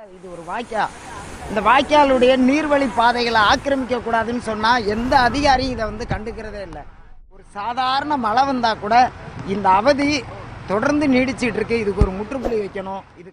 இது ஒரு வாய்க்கா இந்த வாய்க்காலுடைய நீர்வழி பாதைகளை ஆக்கிரமிக்க கூடாதுன்னு சொன்னா எந்த அதிகாரியும் இதை வந்து கண்டுக்கிறதே இல்லை ஒரு சாதாரண மழை வந்தா கூட இந்த அவதி தொடர்ந்து நீடிச்சிட்டு இருக்கு இதுக்கு ஒரு முற்றுப்புள்ளி வைக்கணும் இது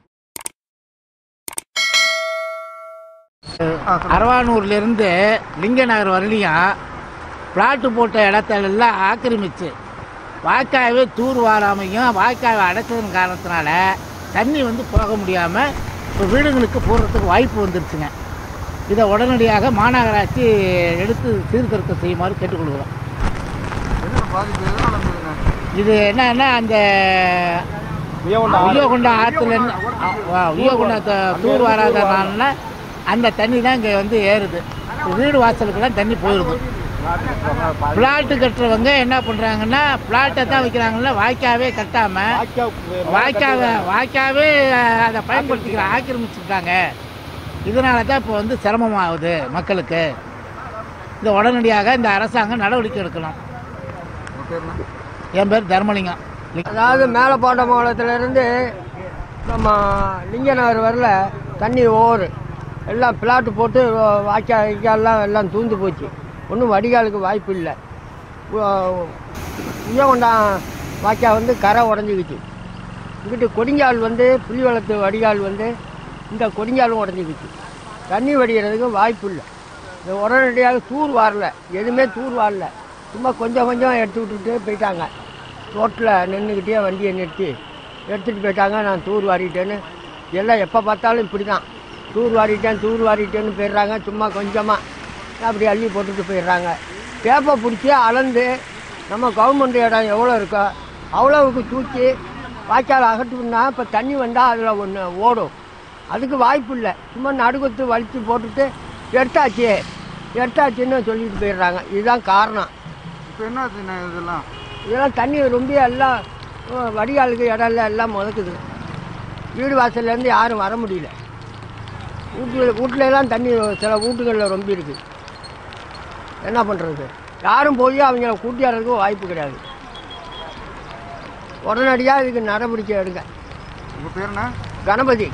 அரவானூர்ல இருந்து லிங்க நகர் வரலையும் பிளாட்டு போட்ட இடத்தெல்லாம் ஆக்கிரமிச்சு வாய்க்காவே தூர் வாராமையும் வாய்க்காவை அடைச்சதன் காரணத்தினால தண்ணி வந்து போக முடியாமல் இப்போ வீடுங்களுக்கு போடுறதுக்கு வாய்ப்பு வந்துருச்சுங்க இதை உடனடியாக மாநகராட்சி எடுத்து சீர்திருத்தம் செய்யுமாறு கேட்டுக்கொள்கிறோம் இது என்னன்னா அந்த உயர்கொண்ட ஆற்றுலேருந்து உயர்கொண்ட தூர் வராதனால அந்த தண்ணி தான் இங்கே வந்து ஏறுது வீடு வாசலுக்கெல்லாம் தண்ணி போயிடுது பிளாட்டு கட்டுறவங்க என்ன பண்ணுறாங்கன்னா பிளாட்டை தான் வைக்கிறாங்கல்ல வாய்க்காவே கட்டாமல் வாய்க்காவை வாய்க்காவே அதை பயன்படுத்திக்கிற ஆக்கிரமிச்சிருக்காங்க இதனால தான் இப்போ வந்து சிரமமாகுது மக்களுக்கு இந்த உடனடியாக இந்த அரசாங்கம் நடவடிக்கை எடுக்கணும் என் பேர் தர்மலிங்கம் அதாவது மேலப்பாண்ட மாவட்டத்திலேருந்து நம்ம லிங்கநகர் வரல தண்ணி ஓவர் எல்லாம் பிளாட்டு போட்டு வாய்க்கா வாய்க்கால்லாம் எல்லாம் தூந்து போச்சு ஒன்றும் வடிகாலுக்கு வாய்ப்பு இல்லை உயகொண்டான் வாய்க்கா வந்து கரை உடஞ்சிக்கிச்சு இங்கிட்டு கொடிஞ்சால் வந்து புலிவளத்து வடிகால் வந்து இந்த கொடிஞ்சாலும் உடஞ்சிக்கிச்சு தண்ணி வடிகிறதுக்கு வாய்ப்பு இல்லை இந்த உடனடியாக தூர் வரல எதுவுமே தூர் வரல சும்மா கொஞ்சம் கொஞ்சம் எடுத்து விட்டுட்டு போயிட்டாங்க ரோட்டில் நின்றுக்கிட்டே வண்டியை நிறுத்தி எடுத்துகிட்டு போயிட்டாங்க நான் தூர் வாரிட்டேன்னு எல்லாம் எப்போ பார்த்தாலும் இப்படி தான் தூர் வாரிட்டேன் தூர் வாரிட்டேன்னு போயிடுறாங்க சும்மா கொஞ்சமாக அப்படி அள்ளி போட்டுட்டு போயிடுறாங்க பேப்பை பிடிச்சி அளந்து நம்ம கவர்மெண்ட் இடம் எவ்வளோ இருக்கோ அவ்வளவுக்கு தூக்கி வாய்க்கால் அகட்டுனா இப்போ தண்ணி வந்தால் அதில் ஒன்று ஓடும் அதுக்கு வாய்ப்பு இல்லை சும்மா நடுக்கத்து வலித்து போட்டுட்டு எடுத்தாச்சு எடுத்தாச்சுன்னு சொல்லிட்டு போயிடுறாங்க இதுதான் காரணம் இப்போ என்ன இதெல்லாம் இதெல்லாம் தண்ணி ரொம்ப எல்லாம் அஹ், வடிகாலுக்கு இடம் இல்லை எல்லாம் முதக்குது வீடு வாசல்லேருந்து யாரும் வர முடியல வீட்டில் வீட்டுல எல்லாம் தண்ணி சில வீட்டுகளில் ரொம்ப இருக்குது என்ன பண்ணுறது யாரும் போய் அவங்கள கூட்டியாடுறதுக்கு வாய்ப்பு கிடையாது உடனடியாக இதுக்கு நடவடிக்கை எடுங்க உங்கள் பேர் என்ன கணபதி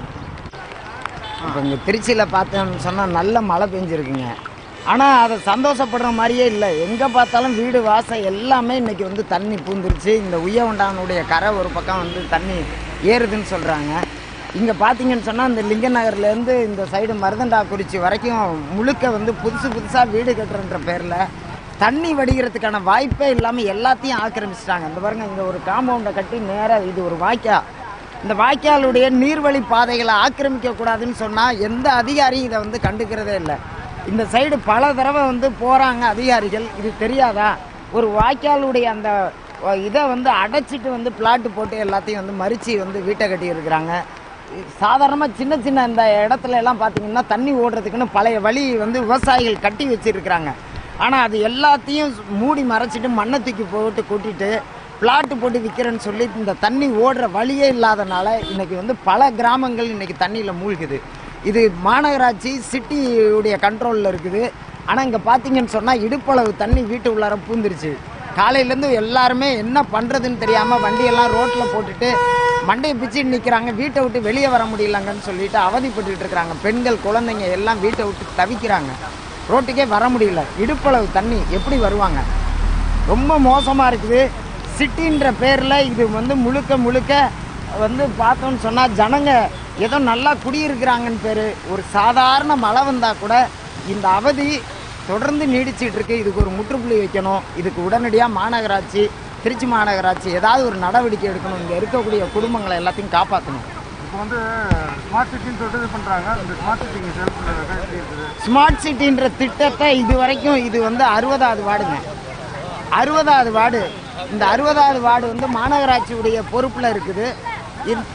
இப்போ இங்கே திருச்சியில் பார்த்தோம்னு சொன்னால் நல்ல மழை பெஞ்சிருக்குங்க ஆனால் அதை சந்தோஷப்படுற மாதிரியே இல்லை எங்கே பார்த்தாலும் வீடு வாசல் எல்லாமே இன்னைக்கு வந்து தண்ணி பூந்துருச்சு இந்த உய்யவண்டானுடைய கரை ஒரு பக்கம் வந்து தண்ணி ஏறுதுன்னு சொல்கிறாங்க இங்கே பார்த்தீங்கன்னு சொன்னால் இந்த லிங்க நகர்லேருந்து இந்த சைடு மருதண்டாக்குறிச்சி வரைக்கும் முழுக்க வந்து புதுசு புதுசாக வீடு கட்டுறன்ற பேரில் தண்ணி வடிகிறதுக்கான வாய்ப்பே இல்லாமல் எல்லாத்தையும் ஆக்கிரமிச்சிட்டாங்க இந்த பாருங்க இங்கே ஒரு காம்பவுண்டை கட்டி நேராக இது ஒரு வாய்க்கா இந்த வாய்க்காலுடைய நீர்வழி பாதைகளை ஆக்கிரமிக்க கூடாதுன்னு சொன்னால் எந்த அதிகாரியும் இதை வந்து கண்டுக்கிறதே இல்லை இந்த சைடு பல தடவை வந்து போகிறாங்க அதிகாரிகள் இது தெரியாதா ஒரு வாய்க்காலுடைய அந்த அஹ், இதை வந்து அடைச்சிட்டு வந்து பிளாட்டு போட்டு எல்லாத்தையும் வந்து மறித்து வந்து வீட்டை கட்டி இருக்கிறாங்க சாதாரணமாக சின்ன சின்ன இந்த இடத்துல எல்லாம் பார்த்தீங்கன்னா தண்ணி ஓடுறதுக்குன்னு பழைய வழி வந்து விவசாயிகள் கட்டி வச்சிருக்கிறாங்க ஆனால் அது எல்லாத்தையும் மூடி மறைச்சிட்டு மண்ணை தூக்கி போட்டு கொட்டிட்டு பிளாட்டு போட்டு விற்கிறேன்னு சொல்லி இந்த தண்ணி ஓடுற வழியே இல்லாதனால இன்னைக்கு வந்து பல கிராமங்கள் இன்னைக்கு தண்ணியில் மூழ்குது இது மாநகராட்சி சிட்டியுடைய கண்ட்ரோலில் இருக்குது ஆனால் இங்கே பார்த்தீங்கன்னு சொன்னால் இடுப்பளவு தண்ணி வீட்டு உள்ளார பூந்துருச்சு காலையிலேருந்து எல்லாருமே என்ன பண்ணுறதுன்னு தெரியாமல் வண்டியெல்லாம் ரோட்டில் போட்டுட்டு மண்டையை பிச்சு நிற்கிறாங்க வீட்டை விட்டு வெளியே வர முடியலங்கன்னு சொல்லிட்டு அவதிப்பட்டுட்டு இருக்கிறாங்க பெண்கள் குழந்தைங்க எல்லாம் வீட்டை விட்டு தவிக்கிறாங்க ரோட்டுக்கே வர முடியல இடுப்பளவு தண்ணி எப்படி வருவாங்க ரொம்ப மோசமாக இருக்குது சிட்டின்ற பேரில் இது வந்து முழுக்க முழுக்க வந்து பார்த்தோன்னு சொன்னால் ஜனங்க ஏதோ நல்லா குடியிருக்கிறாங்கன்னு பேர் ஒரு சாதாரண மழை வந்தால் கூட இந்த அவதி தொடர்ந்து நீடிச்சிட்டு இருக்கு இதுக்கு ஒரு முற்றுப்புள்ளி வைக்கணும் இதுக்கு உடனடியாக மாநகராட்சி திருச்சி மாநகராட்சி ஏதாவது ஒரு நடவடிக்கை எடுக்கணும் இங்கே இருக்கக்கூடிய குடும்பங்களை எல்லாத்தையும் காப்பாற்றணும் இப்போ வந்து ஸ்மார்ட் சிட்டின்னு சொல்லிட்டு இது பண்ணுறாங்க இந்த ஸ்மார்ட் சிட்டி இங்கே சேல் பண்ணுறது எப்படி இருக்குது ஸ்மார்ட் சிட்டின்ற திட்டத்தை இது வரைக்கும் இது வந்து அறுபதாவது வார்டுங்க அறுபதாவது வார்டு இந்த அறுபதாவது வார்டு வந்து மாநகராட்சியுடைய பொறுப்பில் இருக்குது இது-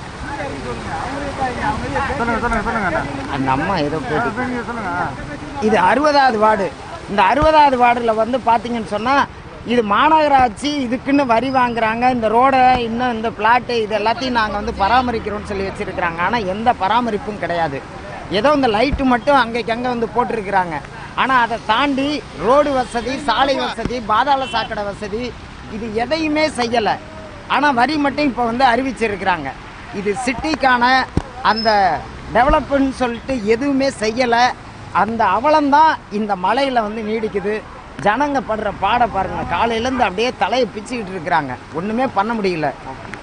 சொல்லுங்கள் சொல்லுங்கள் சொல்லுங்கள் அந்த அம்மா ஏதோ போட்டு இப்போ நீங்கள் சொல்லுங்கள் இது அறுபதாவது வார்டு இந்த அறுபதாவது வார்டில் வந்து பார்த்தீங்கன்னு சொன்னால் இது மாநகராட்சி இதுக்குன்னு வரி வாங்குறாங்க இந்த ரோடை இன்னும் இந்த பிளாட்டு இது எல்லாத்தையும் நாங்கள் வந்து பராமரிக்கிறோம்னு சொல்லி வச்சுருக்கிறாங்க ஆனால் எந்த பராமரிப்பும் கிடையாது ஏதோ இந்த லைட்டு மட்டும் அங்கேக்கு அங்கே வந்து போட்டிருக்கிறாங்க ஆனால் அதை தாண்டி ரோடு வசதி சாலை வசதி பாதாள சாக்கடை வசதி இது எதையுமே செய்யலை ஆனால் வரி மட்டும் இப்போ வந்து அறிவிச்சிருக்கிறாங்க இது சிட்டிக்கான அந்த டெவலப்னு சொல்லிட்டு எதுவுமே செய்யலை அந்த அவலம்தான் இந்த மலையில் வந்து நீடிக்குது ஜனங்க படுற பாட பாருங்க காலையிலேருந்து அப்படியே தலையை பிச்சுக்கிட்டு இருக்கிறாங்க ஒன்றுமே பண்ண முடியல